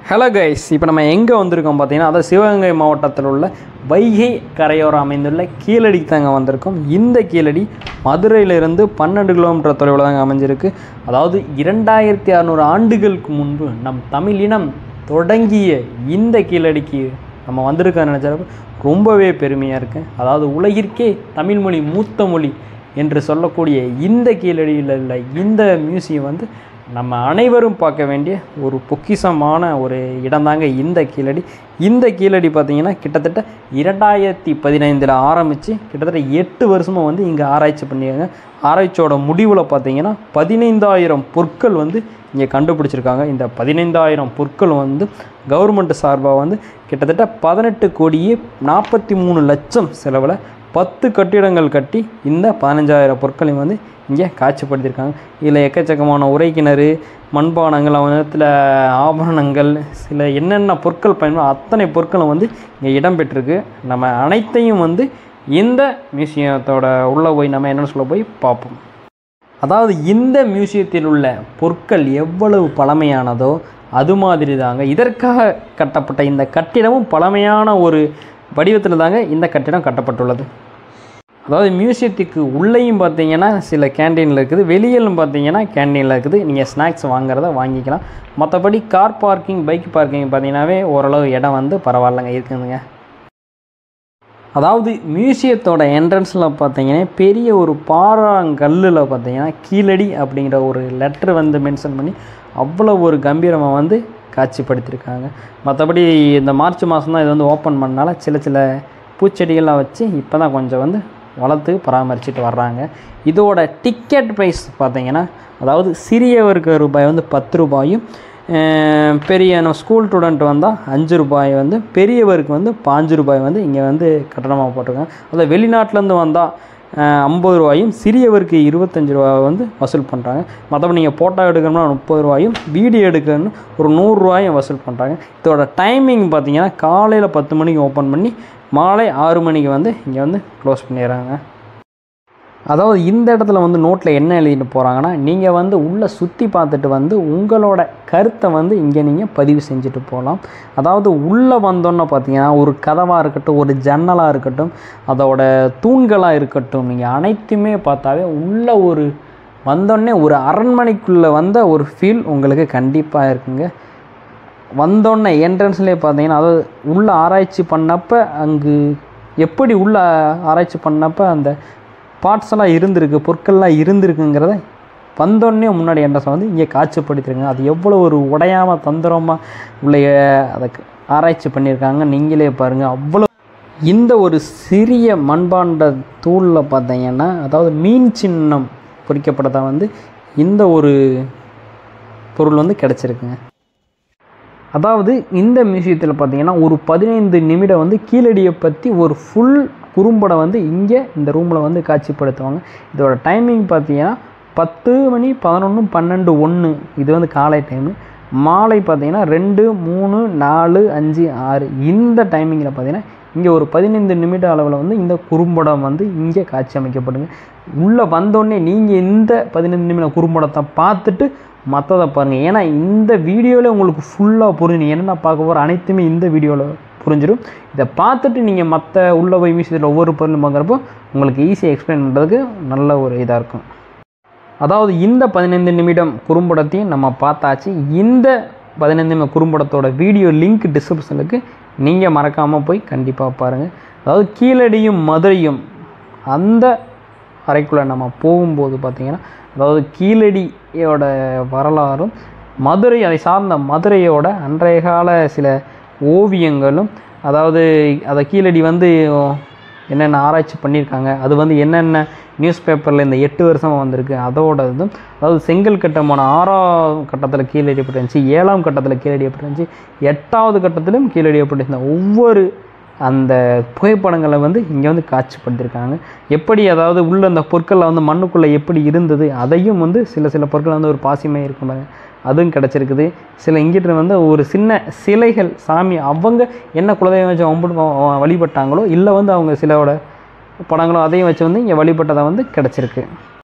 hello guys இப்போ நம்ம எங்கே வந்திருக்கோம் பார்த்தீங்கன்னா அதாவது சிவகங்கை மாவட்டத்தில் உள்ள வைகை கரையோரம் அமைந்துள்ள கீழடிக்கு தாங்க வந்திருக்கோம் இந்த கீழடி மதுரையிலிருந்து பன்னெண்டு கிலோமீட்டர் தொலைவில் தாங்க அமைஞ்சிருக்கு அதாவது இரண்டாயிரத்தி அறநூறு ஆண்டுகளுக்கு முன்பு நம் தமிழினம் தொடங்கிய இந்த கீழடிக்கு நம்ம வந்திருக்கோம்னு நினச்சப்ப ரொம்பவே பெருமையாக இருக்கு அதாவது உலகிற்கே தமிழ்மொழி மூத்த மொழி என்று சொல்லக்கூடிய இந்த கீழடியில் உள்ள இந்த மியூசியம் வந்து நம்ம அனைவரும் பார்க்க வேண்டிய ஒரு பொக்கிஷமான ஒரு இடம்தாங்க இந்த கீழடி இந்த கீழடி பார்த்திங்கன்னா கிட்டத்தட்ட இரண்டாயிரத்தி பதினைந்தில் ஆரம்பித்து கிட்டத்தட்ட எட்டு வருஷமாக வந்து இங்கே ஆராய்ச்சி பண்ணியிருக்காங்க ஆராய்ச்சியோட முடிவில் பார்த்தீங்கன்னா பதினைந்தாயிரம் பொருட்கள் வந்து இங்கே கண்டுபிடிச்சிருக்காங்க இந்த பதினைந்தாயிரம் பொருட்கள் வந்து கவர்மெண்ட் சார்பாக வந்து கிட்டத்தட்ட பதினெட்டு கோடியே நாற்பத்தி மூணு லட்சம் செலவில் பத்து கட்டிடங்கள் கட்டி இந்த பதினஞ்சாயிரம் பொருட்களையும் வந்து இங்கே காட்சிப்படுத்தியிருக்காங்க இதில் எக்கச்சக்கமான உரைக்கிணறு மண்பானங்கள் அவனத்தில் ஆபரணங்கள் சில என்னென்ன பொருட்கள் பயன்படும் அத்தனை பொருட்களும் வந்து இங்கே இடம்பெற்றிருக்கு நம்ம அனைத்தையும் வந்து இந்த மியூசியத்தோட உள்ளே போய் நம்ம என்னென்னு சொல்ல போய் பார்ப்போம் அதாவது இந்த மியூசியத்தில் உள்ள பொருட்கள் எவ்வளவு பழமையானதோ அது மாதிரி தாங்க இதற்காக கட்டப்பட்ட இந்த கட்டிடமும் பழமையான ஒரு வடிவத்தில் தாங்க இந்த கட்டிடம் கட்டப்பட்டுள்ளது அதாவது மியூசியத்துக்கு உள்ளேயும் பார்த்தீங்கன்னா சில கேண்டீனில் இருக்குது வெளியிலும் பார்த்தீங்கன்னா கேண்டீனில் இருக்குது நீங்கள் ஸ்நாக்ஸ் வாங்குறத வாங்கிக்கலாம் மற்றபடி கார் பார்க்கிங் பைக் பார்க்கிங் பார்த்தீங்கன்னாவே ஓரளவு இடம் வந்து பரவாயில்லைங்க இருக்குதுங்க அதாவது மியூசியத்தோட என்ட்ரன்ஸில் பார்த்தீங்கன்னா பெரிய ஒரு பாறாங்கல்லில் பார்த்தீங்கன்னா கீழடி அப்படிங்கிற ஒரு லெட்ரு வந்து மென்ஷன் பண்ணி அவ்வளோ ஒரு கம்பீரமாக வந்து காட்சிப்படுத்தியிருக்காங்க மற்றபடி இந்த மார்ச் மாதம் தான் இது வந்து ஓப்பன் பண்ணனால சில சில பூச்செடிகள்லாம் வச்சு இப்போ தான் கொஞ்சம் வந்து வளர்த்து பராமரிச்சுட்டு வர்றாங்க இதோட டிக்கெட் ப்ரைஸ் பார்த்தீங்கன்னா அதாவது சிறியவருக்கு ரூபாய் வந்து பத்து ரூபாயும் அஹ் பெரிய நம்ம ஸ்கூல் ஸ்டூடெண்ட் வந்தால் அஞ்சு ரூபாய் வந்து பெரியவருக்கு வந்து பாஞ்சு ரூபாய் வந்து இங்கே வந்து கட்டணமாக போட்டிருக்காங்க அதாவது வெளிநாட்டிலேருந்து வந்தால் ஐம்பது ரூபாயும் சிறியவருக்கு இருபத்தஞ்சி ரூபாய் வந்து வசூல் பண்ணுறாங்க மற்றபடி நீங்கள் ஃபோட்டோ எடுக்கணும்னா முப்பது ரூபாயும் வீடியோ எடுக்கணும்னு ஒரு நூறுரூவாயும் வசூல் பண்ணுறாங்க இதோட டைமிங் பார்த்தீங்கன்னா காலையில் பத்து மணிக்கு ஓப்பன் பண்ணி மாலை ஆறு மணிக்கு வந்து இங்கே வந்து க்ளோஸ் பண்ணிடுறாங்க அதாவது இந்த இடத்துல வந்து நோட்டில் என்ன எழுதிட்டு போகிறாங்கன்னா நீங்கள் வந்து உள்ளே சுற்றி பார்த்துட்டு வந்து உங்களோட கருத்தை வந்து இங்கே நீங்கள் பதிவு செஞ்சுட்டு போகலாம் அதாவது உள்ளே வந்தோன்னே பார்த்தீங்கன்னா ஒரு கதவாக இருக்கட்டும் ஒரு ஜன்னலாக இருக்கட்டும் அதோட தூண்களாக இருக்கட்டும் நீங்கள் அனைத்துமே பார்த்தாவே உள்ள ஒரு வந்தோடனே ஒரு அரண்மனைக்குள்ளே வந்த ஒரு ஃபீல் உங்களுக்கு கண்டிப்பாக இருக்குங்க வந்தோடனே என்ட்ரன்ஸ்லேயே பார்த்தீங்கன்னா அதாவது உள்ளே ஆராய்ச்சி பண்ணப்போ அங்கு எப்படி உள்ள ஆராய்ச்சி பண்ணப்போ அந்த பார்ட்ஸ் எல்லாம் இருந்திருக்கு பொருட்கள்லாம் இருந்திருக்குங்கிறத வந்தோடனே முன்னாடி என்ட்ரன்ஸ் வந்து இங்கே காட்சிப்படுத்திருக்காங்க அது எவ்வளோ ஒரு உடையாமல் தந்திரமாக உள்ள அதை ஆராய்ச்சி பண்ணியிருக்காங்க நீங்களே பாருங்கள் அவ்வளோ இந்த ஒரு சிறிய மண்பாண்ட தூளில் பார்த்தீங்கன்னா அதாவது மீன் சின்னம் பொறிக்கப்பட்டதாக வந்து இந்த ஒரு பொருள் வந்து கிடச்சிருக்குங்க அதாவது இந்த மியூசியத்தில் பார்த்தீங்கன்னா ஒரு பதினைந்து நிமிடம் வந்து கீழடியை பற்றி ஒரு ஃபுல் குறும்படம் வந்து இங்கே இந்த ரூமில் வந்து காட்சிப்படுத்துவாங்க இதோட டைமிங் பார்த்தீங்கன்னா பத்து மணி பதினொன்று பன்னெண்டு ஒன்று இது வந்து காலை டைமு மாலை பார்த்தீங்கன்னா ரெண்டு மூணு நாலு அஞ்சு ஆறு இந்த டைமிங்கில் பார்த்தீங்கன்னா இங்கே ஒரு பதினைந்து நிமிட அளவில் வந்து இந்த குறும்படம் வந்து இங்கே காட்சி அமைக்கப்படுங்க உள்ளே வந்தோடனே நீங்கள் இந்த பதினைந்து நிமிடம் குறும்படத்தை பார்த்துட்டு மற்றதை பாருங்கள் ஏன்னா இந்த வீடியோவில் உங்களுக்கு ஃபுல்லாக புரிஞ்சு என்னென்ன பார்க்க போகிற அனைத்துமே இந்த வீடியோவில் புரிஞ்சிடும் இதை பார்த்துட்டு நீங்கள் மற்ற உள்ளே போய் மியூசியத்தில் ஒவ்வொரு பொருளும் பார்க்குறப்போ உங்களுக்கு ஈஸியாக எக்ஸ்பிளைன் பண்ணுறதுக்கு நல்ல ஒரு இதாக இருக்கும் அதாவது இந்த பதினைந்து நிமிடம் குறும்படத்தையும் நம்ம பார்த்தாச்சு இந்த பதினைந்து நிமிடம் குறும்படத்தோட வீடியோ லிங்க் டிஸ்கிரிப்ஷனுக்கு நீங்கள் மறக்காமல் போய் கண்டிப்பாக பாருங்கள் அதாவது கீழடியும் மதுரையும் அந்த அறைக்குள்ளே நம்ம போகும்போது பார்த்திங்கன்னா அதாவது கீழடியோட வரலாறும் மதுரை அதை சார்ந்த மதுரையோட அன்றைய கால சில ஓவியங்களும் அதாவது அதை கீழடி வந்து என்னென்ன ஆராய்ச்சி பண்ணியிருக்காங்க அது வந்து என்னென்ன நியூஸ் பேப்பரில் இந்த எட்டு வருஷமாக வந்திருக்கு அதோட இதுவும் அதாவது செங்கல் கட்டமான ஆறாம் கட்டத்தில் கீழடியப்பட்டிருந்துச்சு ஏழாம் கட்டத்தில் கீழடியப்பட்டிருந்துச்சு எட்டாவது கட்டத்திலும் கீழடியப்பட்டிருந்த ஒவ்வொரு அந்த புகைப்படங்களை வந்து இங்கே வந்து காட்சிப்படுத்தியிருக்காங்க எப்படி அதாவது உள்ள அந்த பொருட்களில் வந்து மண்ணுக்குள்ளே எப்படி இருந்தது அதையும் வந்து சில சில பொருட்கள் வந்து ஒரு பாசிமையாக இருக்கும் பாருங்க அதுவும் கிடச்சிருக்குது சில இங்கிட்ட வந்து ஒரு சின்ன சிலைகள் சாமி அவங்க என்ன குலதெய்வம் வச்சு வம்பிட்டு வழிபட்டாங்களோ இல்லை வந்து அவங்க சிலோட படங்களோ அதையும் வச்சு வந்து இங்கே வழிபட்டதை வந்து கிடச்சிருக்கு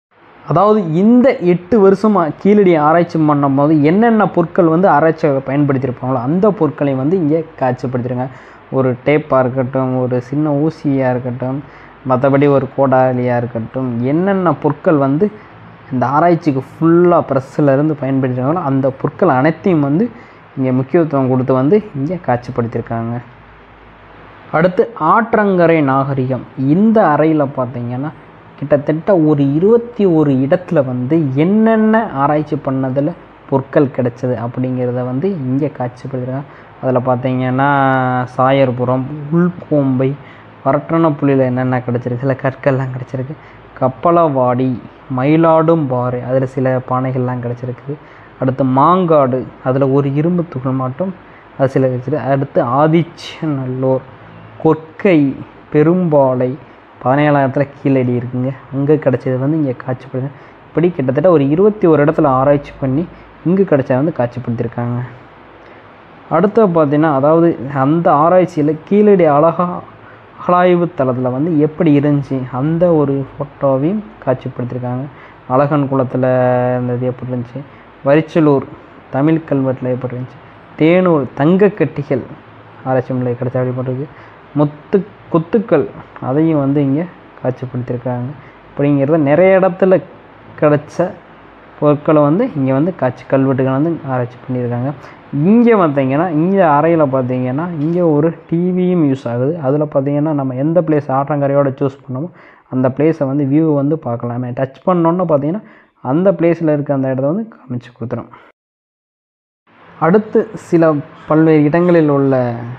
அதாவது இந்த எட்டு வருஷமாக கீழடி ஆராய்ச்சி பண்ணும்போது என்னென்ன பொருட்கள் வந்து ஆராய்ச்சியாக பயன்படுத்தியிருப்பாங்களோ அந்த பொருட்களை வந்து இங்கே காட்சிப்படுத்திருங்க ஒரு டேப்பாக இருக்கட்டும் ஒரு சின்ன ஊசியாக இருக்கட்டும் மற்றபடி ஒரு கோடாலியாக இருக்கட்டும் என்னென்ன பொருட்கள் வந்து இந்த ஆராய்ச்சிக்கு ஃபுல்லாக ப்ரெஸ்ஸில் இருந்து பயன்படுத்தினாங்களோ அந்த பொருட்கள் அனைத்தையும் வந்து இங்கே முக்கியத்துவம் கொடுத்து வந்து இங்கே காட்சிப்படுத்தியிருக்காங்க அடுத்து ஆற்றங்கரை நாகரிகம் இந்த அறையில் பார்த்தீங்கன்னா கிட்டத்தட்ட ஒரு இருபத்தி ஒரு இடத்துல வந்து என்னென்ன ஆராய்ச்சி பண்ணதில் பொருட்கள் கிடைச்சது அப்படிங்கிறத வந்து இங்கே காட்சிப்படுத்திருக்காங்க அதில் பார்த்தீங்கன்னா சாயர்புரம் உள்கோம்பை வரட்டன புள்ளியில் என்னென்ன கிடச்சிருக்கு சில கற்கள்லாம் கிடச்சிருக்கு கப்பலவாடி மயிலாடும்பாறை அதில் சில பானைகள்லாம் கிடச்சிருக்குது அடுத்து மாங்காடு அதில் ஒரு இரும்பு துகள் மட்டும் அது சில கிடச்சிருக்கு அடுத்து ஆதிச்சநல்லூர் கொற்கை பெரும்பாலை பதினேழாயிரத்துல கீழடி இருக்குங்க அங்கே கிடச்சது வந்து இங்கே காட்சிப்படுது இப்படி கிட்டத்தட்ட ஒரு இருபத்தி ஒரு இடத்துல ஆராய்ச்சி பண்ணி இங்கே கிடச்சத வந்து காட்சிப்படுத்தியிருக்காங்க அடுத்து பார்த்தீங்கன்னா அதாவது அந்த ஆராய்ச்சியில் கீழடி அழகா அகழாய்வு தளத்தில் வந்து எப்படி இருந்துச்சு அந்த ஒரு ஃபோட்டோவையும் காட்சிப்படுத்தியிருக்காங்க அழகன் குளத்தில் இருந்தது எப்படி இருந்துச்சு வரிச்சலூர் தமிழ் கல்வெட்டில் எப்படி இருந்துச்சு தேனூர் தங்கக்கட்டிகள் ஆராய்ச்சி முறை கிடைச்ச அப்படிப்பட்டிருக்கு முத்து கொத்துக்கள் அதையும் வந்து இங்கே காட்சிப்படுத்தியிருக்காங்க அப்படிங்கிறத நிறைய இடத்துல கிடைச்ச பொருட்களை வந்து இங்கே வந்து காட்சி கல்வெட்டுகள் வந்து ஆராய்ச்சி பண்ணியிருக்காங்க இங்கே பார்த்தீங்கன்னா இங்கே அறையில் பார்த்தீங்கன்னா இங்கே ஒரு டிவியும் யூஸ் ஆகுது அதில் பார்த்தீங்கன்னா நம்ம எந்த பிளேஸ் ஆற்றங்கரையோட சூஸ் பண்ணோமோ அந்த பிளேஸை வந்து வியூ வந்து பார்க்கலாமே டச் பண்ணோன்னு பார்த்தீங்கன்னா அந்த பிளேஸில் இருக்க அந்த இடத்த வந்து காமிச்சு கொடுத்துரும் அடுத்து சில பல்வேறு இடங்களில் உள்ள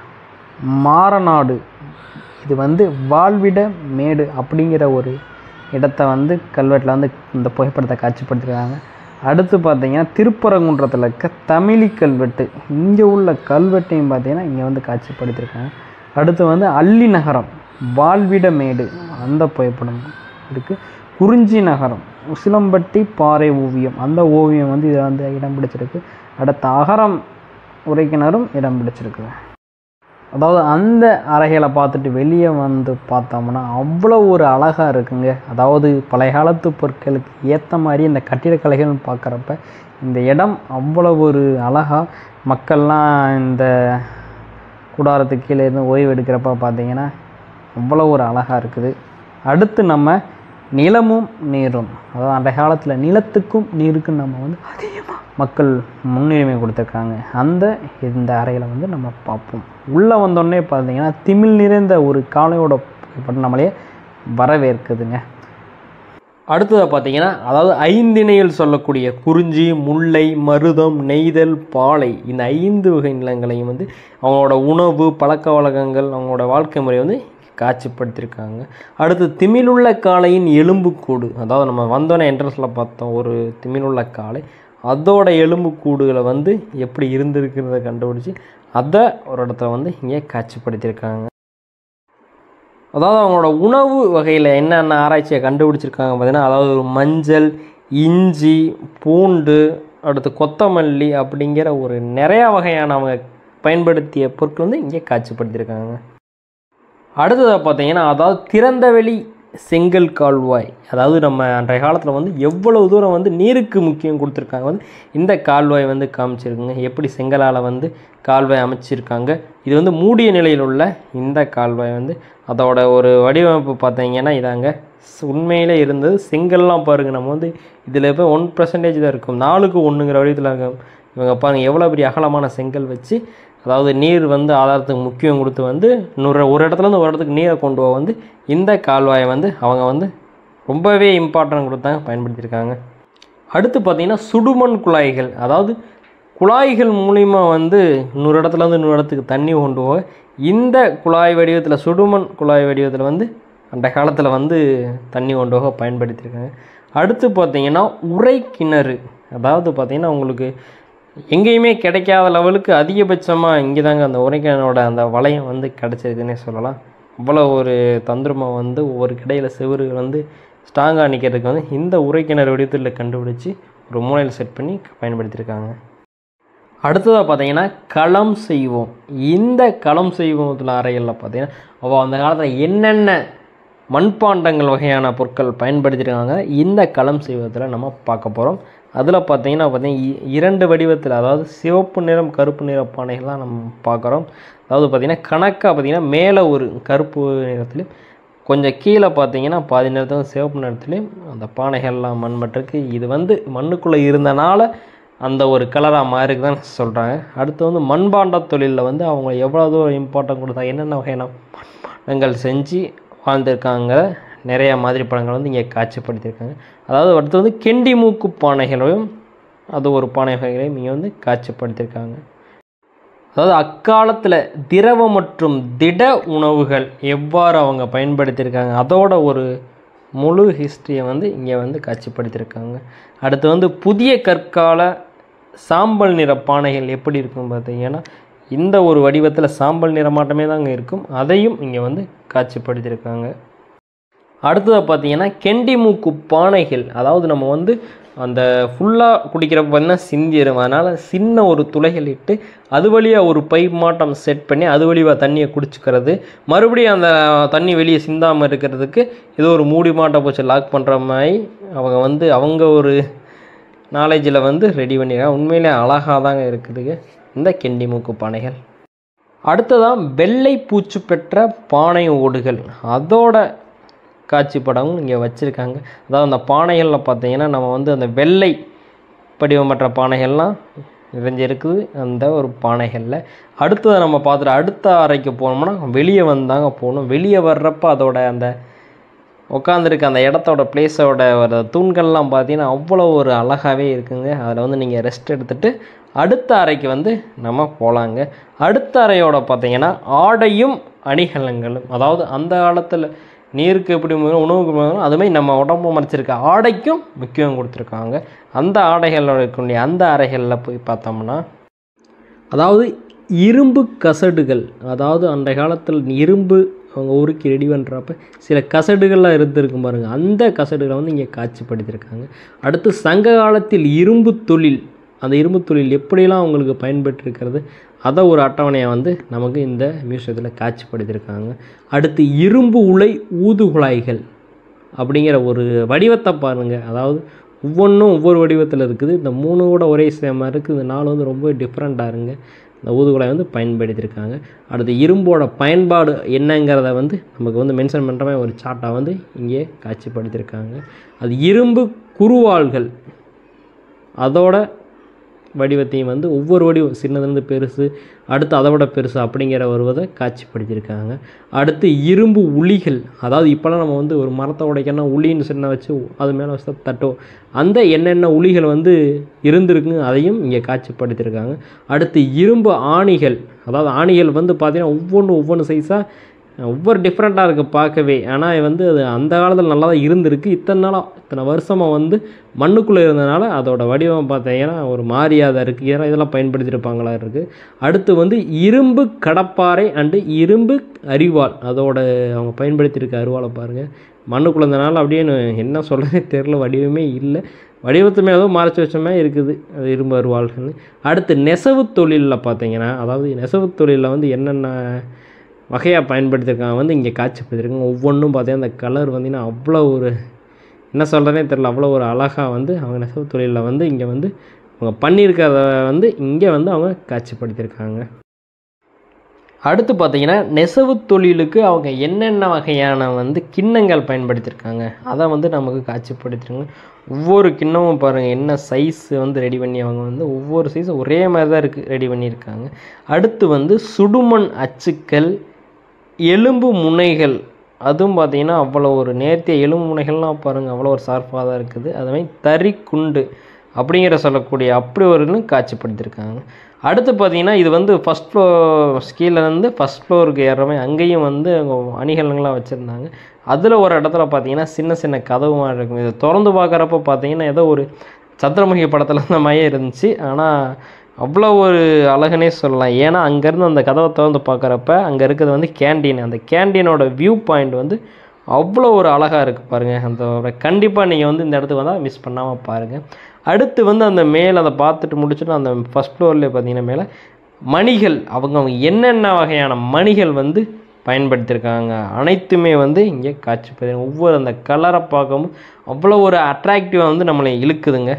மாரநாடு இது வந்து வாழ்விட மேடு அப்படிங்கிற ஒரு இடத்த வந்து கல்வெட்டில் வந்து இந்த புகைப்படத்தை காட்சிப்படுத்திருக்காங்க அடுத்து பார்த்தீங்கன்னா திருப்பரங்குன்றத்தில் இருக்க தமிழி கல்வெட்டு இங்கே உள்ள கல்வெட்டையும் பார்த்தீங்கன்னா இங்கே வந்து காட்சிப்படுத்தியிருக்காங்க அடுத்து வந்து அள்ளி நகரம் வாழ்விட மேடு அந்த புகைப்படம் இருக்குது குறிஞ்சி நகரம் உசிலம்பட்டி பாறை ஓவியம் அந்த ஓவியம் வந்து இதில் வந்து இடம் பிடிச்சிருக்கு அடுத்து அகரம் உரைக்கிணறும் இடம் பிடிச்சிருக்கு அதாவது அந்த அறைகளை பார்த்துட்டு வெளியே வந்து பார்த்தோம்னா அவ்வளோ ஒரு அழகாக இருக்குங்க அதாவது பழைய காலத்து பொருட்களுக்கு ஏற்ற மாதிரி இந்த கட்டிடக்கலைகள்னு பார்க்குறப்ப இந்த இடம் அவ்வளோ ஒரு அழகாக மக்கள்லாம் இந்த கூடாரத்துக்கு கீழே இருந்து ஓய்வு எடுக்கிறப்ப பார்த்தீங்கன்னா அவ்வளோ ஒரு அழகாக இருக்குது அடுத்து நம்ம நிலமும் நீரும் அதாவது அந்த காலத்தில் நிலத்துக்கும் நீருக்கும் நம்ம வந்து அதிகமாக மக்கள் முன்னுரிமை கொடுத்துருக்காங்க அந்த இந்த அறையில் வந்து நம்ம பார்ப்போம் உள்ளே வந்தோடனே பார்த்தீங்கன்னா திமிழ் நிறைந்த ஒரு காளையோட புகைப்படம் நம்மளே வரவேற்குதுங்க அடுத்ததாக பார்த்தீங்கன்னா அதாவது ஐந்திணையில் சொல்லக்கூடிய குறிஞ்சி முல்லை மருதம் நெய்தல் பாலை இந்த ஐந்து வகை நிலங்களையும் வந்து அவங்களோட உணவு பழக்க வழக்கங்கள் அவங்களோட வாழ்க்கை முறை வந்து காட்சிப்படுத்தியிருக்காங்க அடுத்து திமிழுள்ள காளையின் எலும்புக்கூடு அதாவது நம்ம வந்தோன்னே என்ட்ரன்ஸில் பார்த்தோம் ஒரு திமிழுள்ள காளை அதோட எலும்புக்கூடுகளை வந்து எப்படி இருந்திருக்கிறத கண்டுபிடிச்சி அதை ஒரு இடத்துல வந்து இங்கே காட்சிப்படுத்தியிருக்காங்க அதாவது அவங்களோட உணவு வகையில் என்னென்ன ஆராய்ச்சியை கண்டுபிடிச்சிருக்காங்க பார்த்தீங்கன்னா அதாவது ஒரு மஞ்சள் இஞ்சி பூண்டு அடுத்து கொத்தமல்லி அப்படிங்கிற ஒரு நிறையா வகையான அவங்க பயன்படுத்திய பொருட்கள் வந்து இங்கே காட்சிப்படுத்தியிருக்காங்க அடுத்ததாக பார்த்தீங்கன்னா அதாவது திறந்தவெளி செங்கல் கால்வாய் அதாவது நம்ம அன்றைய காலத்தில் வந்து எவ்வளவு தூரம் வந்து நீருக்கு முக்கியம் கொடுத்துருக்காங்க வந்து இந்த கால்வாய் வந்து காமிச்சிருக்குங்க எப்படி செங்கலால் வந்து கால்வாய் அமைச்சிருக்காங்க இது வந்து மூடிய நிலையில் உள்ள இந்த கால்வாய் வந்து அதோட ஒரு வடிவமைப்பு பார்த்தீங்கன்னா இதாங்க ஸ்- உண்மையிலே இருந்தது செங்கல்லாம் பாருங்கள் நம்ம வந்து இதில் இப்போ ஒன் பர்சன்டேஜ் தான் இருக்கும் நாலுக்கு ஒன்றுங்கிற வடிவத்தில் இருக்கும் இவங்க பாருங்க எவ்வளோ பெரிய அகலமான செங்கல் வச்சு அதாவது நீர் வந்து ஆதாரத்துக்கு முக்கியம் கொடுத்து வந்து இன்னொரு ஒரு இடத்துலேருந்து ஒரு இடத்துக்கு நீரை கொண்டு போக வந்து இந்த கால்வாயை வந்து அவங்க வந்து ரொம்பவே இம்பார்ட்டன்ட் கொடுத்தாங்க பயன்படுத்தியிருக்காங்க அடுத்து பார்த்தீங்கன்னா சுடுமண் குழாய்கள் அதாவது குழாய்கள் மூலிமா வந்து இன்னொரு இடத்துல இருந்து இன்னொரு இடத்துக்கு தண்ணி கொண்டு போக இந்த குழாய் வடிவத்தில் சுடுமண் குழாய் வடிவத்தில் வந்து அந்த காலத்தில் வந்து தண்ணி கொண்டு போக பயன்படுத்தியிருக்காங்க அடுத்து பார்த்தீங்கன்னா உரை கிணறு அதாவது பார்த்தீங்கன்னா உங்களுக்கு எங்கேயுமே கிடைக்காத லெவலுக்கு அதிகபட்சமாக இங்கே தாங்க அந்த உரைக்கிணறோட அந்த வளையம் வந்து கிடச்சிருக்குன்னே சொல்லலாம் அவ்வளோ ஒரு தந்திரமாக வந்து ஒவ்வொரு கிடையில் செவுரு வந்து ஸ்ட்ராங்காக நிற்கிறதுக்கு வந்து இந்த உரைக்கிணறு வடிவத்தில் கண்டுபிடிச்சி ஒரு மூலையில் செட் பண்ணி பயன்படுத்தியிருக்காங்க அடுத்ததாக பார்த்தீங்கன்னா களம் செய்வோம் இந்த களம் செய்வோத்தில் அறைகளில் பார்த்தீங்கன்னா அவள் அந்த காலத்தில் என்னென்ன மண்பாண்டங்கள் வகையான பொருட்கள் பயன்படுத்தியிருக்காங்க இந்த களம் செய்வதில் நம்ம பார்க்க போகிறோம் அதில் பார்த்தீங்கன்னா பார்த்தீங்கன்னா இ- இரண்டு வடிவத்தில் அதாவது சிவப்பு நிறம் கருப்பு நிற பானைகள் தான் நம்ம பார்க்குறோம் அதாவது பார்த்தீங்கன்னா கணக்காக பார்த்தீங்கன்னா மேலே ஒரு கருப்பு நிறத்துலையும் கொஞ்சம் கீழே பார்த்தீங்கன்னா பாதி நேரத்தில் சிவப்பு நிறத்துலையும் அந்த பானைகள்லாம் மண்மட்டிருக்கு இது வந்து மண்ணுக்குள்ளே இருந்தனால அந்த ஒரு கலராக மாறிக்குதான் சொல்கிறாங்க அடுத்து வந்து மண்பாண்ட தொழிலில் வந்து அவங்க எவ்வளோ தூரம் இம்பார்ட்டன்ட் கொடுத்தாங்க என்னென்ன வகையான மண்பாண்டங்கள் செஞ்சு வாழ்ந்திருக்காங்க நிறைய மாதிரி படங்கள் வந்து இங்கே காட்சிப்படுத்தியிருக்காங்க அதாவது அடுத்து வந்து கெண்டி மூக்கு பானைகளையும் அது ஒரு பானை வகைகளையும் இங்கே வந்து காட்சிப்படுத்தியிருக்காங்க அதாவது அக்காலத்தில் திரவ மற்றும் திட உணவுகள் எவ்வாறு அவங்க பயன்படுத்தியிருக்காங்க அதோட ஒரு முழு ஹிஸ்ட்ரியை வந்து இங்கே வந்து காட்சிப்படுத்தியிருக்காங்க அடுத்து வந்து புதிய கற்கால சாம்பல் நிற பானைகள் எப்படி இருக்கும் பார்த்தீங்கன்னா இந்த ஒரு வடிவத்தில் சாம்பல் நிறமாட்டமே தான் அங்கே இருக்கும் அதையும் இங்கே வந்து காட்சிப்படுத்தியிருக்காங்க அடுத்ததாக பார்த்தீங்கன்னா கெண்டி மூக்கு பானைகள் அதாவது நம்ம வந்து அந்த ஃபுல்லாக குடிக்கிறப்ப பார்த்தீங்கன்னா சிந்திடும் அதனால் சின்ன ஒரு துளைகள் இட்டு அது வழியாக ஒரு பைப் மாட்டம் செட் பண்ணி அது வழியாக தண்ணியை குடிச்சுக்கிறது மறுபடியும் அந்த தண்ணி வெளியே சிந்தாமல் இருக்கிறதுக்கு ஏதோ ஒரு மூடி மாட்டை போச்சு லாக் பண்ணுற மாதிரி அவங்க வந்து அவங்க ஒரு நாலேஜில் வந்து ரெடி பண்ணிடுறாங்க உண்மையிலே அழகாக தாங்க இருக்குதுங்க இந்த கெண்டி மூக்கு பானைகள் அடுத்ததான் வெள்ளை பூச்சு பெற்ற பானை ஓடுகள் அதோட காட்சி படமும் இங்கே வச்சுருக்காங்க அதாவது அந்த பானைகளில் பார்த்தீங்கன்னா நம்ம வந்து அந்த வெள்ளை படிவமற்ற பானைகள்லாம் நிறைஞ்சிருக்குது அந்த ஒரு பானைகளில் அடுத்ததை நம்ம பார்த்துட்டு அடுத்த அறைக்கு போனோம்னா வெளியே வந்தாங்க போகணும் வெளியே வர்றப்ப அதோட அந்த உட்காந்துருக்க அந்த இடத்தோட பிளேஸோட ஒரு தூண்கள்லாம் பார்த்தீங்கன்னா அவ்வளோ ஒரு அழகாகவே இருக்குங்க அதில் வந்து நீங்கள் ரெஸ்ட் எடுத்துகிட்டு அடுத்த அறைக்கு வந்து நம்ம போகலாங்க அடுத்த அறையோட பார்த்தீங்கன்னா ஆடையும் அணிகலன்களும் அதாவது அந்த காலத்தில் நீருக்கு எப்படி முக்கியம், உணவுக்கு முக்கியம், அது மாதிரி நம்ம உடம்பு மறைச்சிருக்க ஆடைக்கும் முக்கியம் கொடுத்துருக்காங்க அந்த ஆடைகளோட இருக்கக்கூடிய அந்த அறைகளில் போய் பார்த்தோம்னா அதாவது இரும்பு கசடுகள் அதாவது அந்த காலத்தில் இரும்பு அவங்க உருக்கி ரெடி பண்ணுறப்ப சில கசடுகள்லாம் இருந்திருக்கும் பாருங்கள் அந்த கசடுகளை வந்து இங்கே காட்சிப்படுத்தியிருக்காங்க அடுத்து சங்க காலத்தில் இரும்பு தொழில் அந்த இரும்பு தொழில் எப்படியெல்லாம் அவங்களுக்கு பயன்பெற்றிருக்கிறது அதை ஒரு அட்டவணையை வந்து நமக்கு இந்த மியூசியத்தில் காட்சிப்படுத்தியிருக்காங்க அடுத்து இரும்பு உலை ஊதுகுழாய்கள் அப்படிங்கிற ஒரு வடிவத்தை பாருங்கள் அதாவது ஒவ்வொன்றும் ஒவ்வொரு வடிவத்தில் இருக்குது இந்த மூணு கூட ஒரே சேமாக இருக்குது இந்த நாலு வந்து ரொம்ப டிஃப்ரெண்ட்டாக இருங்க இந்த ஊதுகுழாய் வந்து பயன்படுத்தியிருக்காங்க அடுத்து இரும்போட பயன்பாடு என்னங்கிறத வந்து நமக்கு வந்து மென்ஷன் பண்ணுற மாதிரி ஒரு சார்ட்டாக வந்து இங்கே காட்சிப்படுத்தியிருக்காங்க அது இரும்பு குருவாள்கள் அதோட வடிவத்தையும் வந்து ஒவ்வொரு வடிவம் சின்னதுலேருந்து பெருசு அடுத்து அதை விட பெருசு அப்படிங்கிற வருவதை காட்சிப்படுத்தியிருக்காங்க அடுத்து இரும்பு உளிகள் அதாவது இப்போலாம் நம்ம வந்து ஒரு மரத்தை உடைக்கணும் உளின்னு சின்ன வச்சு அது மேலே வச்சு தான் தட்டுவோம் அந்த என்னென்ன உளிகள் வந்து இருந்திருக்குங்க அதையும் இங்கே காட்சிப்படுத்தியிருக்காங்க அடுத்து இரும்பு ஆணிகள் அதாவது ஆணிகள் வந்து பார்த்திங்கன்னா ஒவ்வொன்றும் ஒவ்வொன்று சைஸாக ஒவ்வொரு டிஃப்ரெண்ட்டாக இருக்குது பார்க்கவே ஆனால் வந்து அது அந்த காலத்தில் நல்லா தான் இருந்திருக்கு இத்தனை நாளாக இத்தனை வருஷமாக வந்து மண்ணுக்குள்ளே இருந்தனால அதோட வடிவம் பார்த்தீங்கன்னா ஒரு மாறியாக இருக்குது ஏன்னா இதெல்லாம் பயன்படுத்தியிருப்பாங்களா இருக்குது அடுத்து வந்து இரும்பு கடப்பாறை அண்டு இரும்பு அரிவாள் அதோட அவங்க பயன்படுத்தியிருக்க அரிவாளை பாருங்கள் மண்ணுக்குள்ளே இருந்தனால அப்படியே நான் என்ன சொல்கிறதே தெரில வடிவமே இல்லை வடிவத்துமே ஏதோ மறைச்சி வச்ச மாதிரி இருக்குது அது இரும்பு அருவாள்கள்னு அடுத்து நெசவு தொழிலில் பார்த்தீங்கன்னா அதாவது நெசவு தொழிலில் வந்து என்னென்ன வகையாக பயன்படுத்தியிருக்காங்க வந்து இங்கே காட்சிப்படுத்திருக்காங்க ஒவ்வொன்றும் பார்த்தீங்கன்னா அந்த கலர் வந்தீங்கன்னா அவ்வளோ ஒரு என்ன சொல்கிறதே தெரில அவ்வளோ ஒரு அழகாக வந்து அவங்க நெசவு தொழிலில் வந்து இங்கே வந்து அவங்க பண்ணியிருக்கிறத வந்து இங்கே வந்து அவங்க காட்சிப்படுத்தியிருக்காங்க அடுத்து பார்த்தீங்கன்னா நெசவு தொழிலுக்கு அவங்க என்னென்ன வகையான வந்து கிண்ணங்கள் பயன்படுத்தியிருக்காங்க அதை வந்து நமக்கு காட்சிப்படுத்திருக்காங்க ஒவ்வொரு கிண்ணமும் பாருங்கள் என்ன சைஸ் வந்து ரெடி பண்ணி அவங்க வந்து ஒவ்வொரு சைஸும் ஒரே மாதிரி தான் இருக்குது ரெடி பண்ணியிருக்காங்க அடுத்து வந்து சுடுமண் அச்சுக்கள் எலும்பு முனைகள் அதுவும் பார்த்தீங்கன்னா அவ்வளோ ஒரு நேர்த்திய எலும்பு முனைகள்லாம் பாருங்கள் அவ்வளோ ஒரு ஷார்ப்பாக தான் இருக்குது அது மாதிரி தறி குண்டு அப்படிங்கிற சொல்லக்கூடிய அப்படி ஒரு இதுவும் காட்சிப்படுத்தியிருக்காங்க அடுத்து பார்த்தீங்கன்னா இது வந்து ஃபஸ்ட் ஃப்ளோர் கீழேருந்து ஃபஸ்ட் ஃப்ளோருக்கு ஏறுற மாதிரி அங்கேயும் வந்து அவங்க அணிகலன்கள்லாம் வச்சுருந்தாங்க அதில் ஒரு இடத்துல பார்த்தீங்கன்னா சின்ன சின்ன கதவு மாதிரி இருக்கும் இதை திறந்து பார்க்குறப்ப பார்த்தீங்கன்னா ஏதோ ஒரு சந்திரமுகி படத்தில் இந்த மாதிரியே இருந்துச்சு ஆனால் அவ்வளோ ஒரு அழகுனே சொல்லலாம் ஏன்னா அங்கேருந்து அந்த கதவை திறந்து பார்க்குறப்ப அங்கே இருக்கிறது வந்து கேண்டீன் அந்த கேண்டீனோட வியூ பாயிண்ட் வந்து அவ்வளோ ஒரு அழகாக இருக்குது பாருங்கள் அந்த கண்டிப்பாக நீங்கள் வந்து இந்த இடத்துக்கு வந்தால் மிஸ் பண்ணாமல் பாருங்கள் அடுத்து வந்து அந்த மேலே அதை பார்த்துட்டு முடிச்சுட்டு அந்த ஃபஸ்ட் ஃப்ளோர்லேயே பார்த்தீங்கன்னா மேலே மணிகள் அவங்க அவங்க என்னென்ன வகையான மணிகள் வந்து பயன்படுத்தியிருக்காங்க அனைத்துமே வந்து இங்கே காட்சிப்படுது ஒவ்வொரு அந்த கலரை பார்க்கும்போது அவ்வளோ ஒரு அட்ராக்டிவாக வந்து நம்மளை இழுக்குதுங்க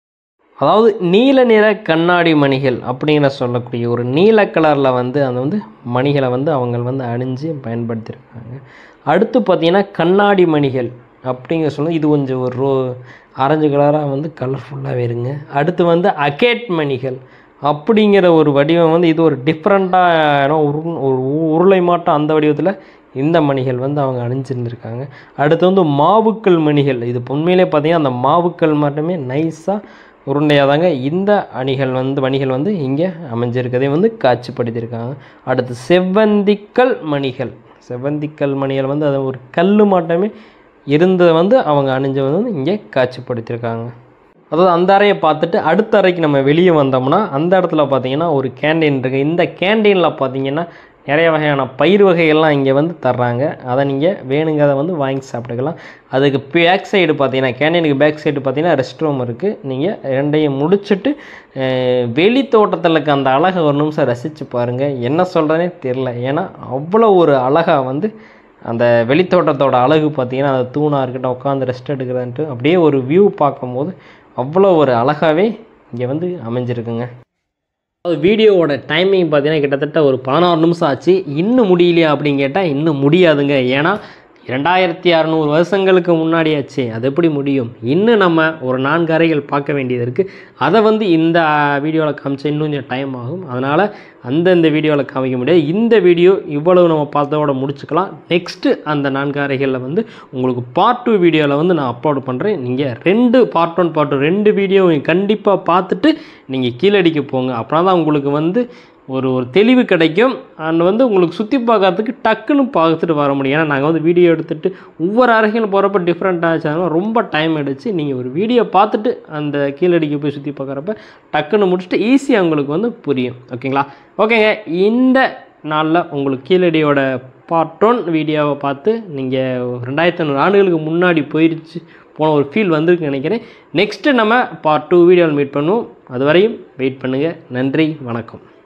அதாவது நீல நிற கண்ணாடி மணிகள் அப்படிங்கிற சொல்லக்கூடிய ஒரு நீல கலரில் வந்து அந்த வந்து மணிகளை வந்து அவங்க வந்து அணிஞ்சு பயன்படுத்தியிருக்காங்க அடுத்து பார்த்தீங்கன்னா கண்ணாடி மணிகள் அப்படிங்கிற சொல்ல இது கொஞ்சம் ஒரு ரோ ஆரஞ்சு கலராக வந்து கலர்ஃபுல்லாகவே இருங்க அடுத்து வந்து அகேட் மணிகள் அப்படிங்கிற ஒரு வடிவம் வந்து இது ஒரு டிஃப்ரெண்ட்டான உரு ஒரு உருளை மாட்டம் அந்த வடிவத்தில் இந்த மணிகள் வந்து அவங்க அணிஞ்சிருந்துருக்காங்க அடுத்து வந்து மாவுக்கல் மணிகள் இது உண்மையிலே பார்த்தீங்கன்னா அந்த மாவுக்கல் மட்டுமே நைஸாக உருண்டையாதாங்க இந்த அணிகள் வந்து மணிகள் வந்து இங்கே அமைஞ்சிருக்கதை வந்து காட்சிப்படுத்தியிருக்காங்க அடுத்து செவ்வந்திக்கல் மணிகள் செவ்வந்திக்கல் மணிகள் வந்து அது ஒரு கல் மாட்டமே இருந்ததை வந்து அவங்க அணிஞ்சது வந்து இங்கே காட்சிப்படுத்தியிருக்காங்க அதாவது அந்த அறையை பார்த்துட்டு அடுத்த அறைக்கு நம்ம வெளியே வந்தோம்னா அந்த இடத்துல பார்த்தீங்கன்னா ஒரு கேண்டீன் இருக்குது இந்த கேண்டீனில் பார்த்தீங்கன்னா நிறைய வகையான பயிர் வகைகள்லாம் இங்கே வந்து தர்றாங்க அதை நீங்கள் வேணுங்கிறத வந்து வாங்கி சாப்பிட்டுக்கலாம் அதுக்கு பேக் சைடு பார்த்தீங்கன்னா கேண்டீனுக்கு பேக் சைடு பார்த்தீங்கன்னா ரெஸ்ட் ரூம் இருக்குது நீங்கள் ரெண்டையும் முடிச்சுட்டு அஹ், வெளி தோட்டத்தில் இருக்க அந்த அழகை ஒரு நிமிஷம் ரசித்து பாருங்கள் என்ன சொல்கிறேனே தெரில ஏன்னா அவ்வளோ ஒரு அழகாக வந்து அந்த வெளித்தோட்டத்தோட அழகு பார்த்தீங்கன்னா அந்த தூணாக இருக்கட்டும் உட்காந்து ரெஸ்ட் எடுக்கிறதுன்ட்டு அப்படியே ஒரு வியூ பார்க்கும்போது அவ்வளோ ஒரு அழகாகவே இங்கே வந்து அமைஞ்சிருக்குங்க அது வீடியோவோட டைமிங் பார்த்தீங்கன்னா கிட்டத்தட்ட ஒரு பதினாறு நிமிஷம் ஆச்சு இன்னும் முடியலையா அப்படின்னு கேட்டால் இன்னும் முடியாதுங்க ஏன்னா ரெண்டாயிரத்தி அறநூறு வருஷங்களுக்கு முன்னாடியாச்சு அது எப்படி முடியும் இன்னும் நம்ம ஒரு நான்கு அறைகள் பார்க்க வேண்டியது இருக்குது அதை வந்து இந்த வீடியோவில் காமிச்சா இன்னும் கொஞ்சம் டைம் ஆகும் அதனால் அந்தந்த வீடியோவில் காமிக்க முடியாது இந்த வீடியோ இவ்வளவு நம்ம பார்த்ததோட முடிச்சுக்கலாம் நெக்ஸ்ட்டு அந்த நான்கு அறைகளில் வந்து உங்களுக்கு பார்ட் டூ வீடியோவில் வந்து நான் அப்லோட் பண்ணுறேன் நீங்கள் ரெண்டு பார்ட் ஒன் பார்ட் டூ ரெண்டு வீடியோவையும் கண்டிப்பாக பார்த்துட்டு நீங்கள் கீழடிக்கு போங்க அப்படின்னா தான் உங்களுக்கு வந்து ஒரு ஒரு தெளிவு கிடைக்கும் அண்ட் வந்து உங்களுக்கு சுற்றி பார்க்கறதுக்கு டக்குன்னு பார்த்துட்டு வர முடியும் ஏன்னா நாங்கள் வந்து வீடியோ எடுத்துகிட்டு ஒவ்வொரு அறைகளும் போகிறப்ப டிஃப்ரெண்ட்டாக ஆச்சாலும் ரொம்ப டைம் எடுத்து நீங்கள் ஒரு வீடியோ பார்த்துட்டு அந்த கீழடிக்கு போய் சுற்றி பார்க்குறப்ப டக்குன்னு முடிச்சுட்டு ஈஸியாக உங்களுக்கு வந்து புரியும் ஓகேங்களா ஓகேங்க இந்த நாளில் உங்களுக்கு கீழடியோட பார்ட் ஒன் வீடியோவை பார்த்து நீங்கள் ரெண்டாயிரத்தி ஐநூறு ஆண்டுகளுக்கு முன்னாடி போயிடுச்சு போன ஒரு ஃபீல் வந்திருக்குன்னு நினைக்கிறேன் நெக்ஸ்ட்டு நம்ம பார்ட் டூ வீடியோவில் மீட் பண்ணுவோம் அதுவரையும் வெயிட் பண்ணுங்கள் நன்றி வணக்கம்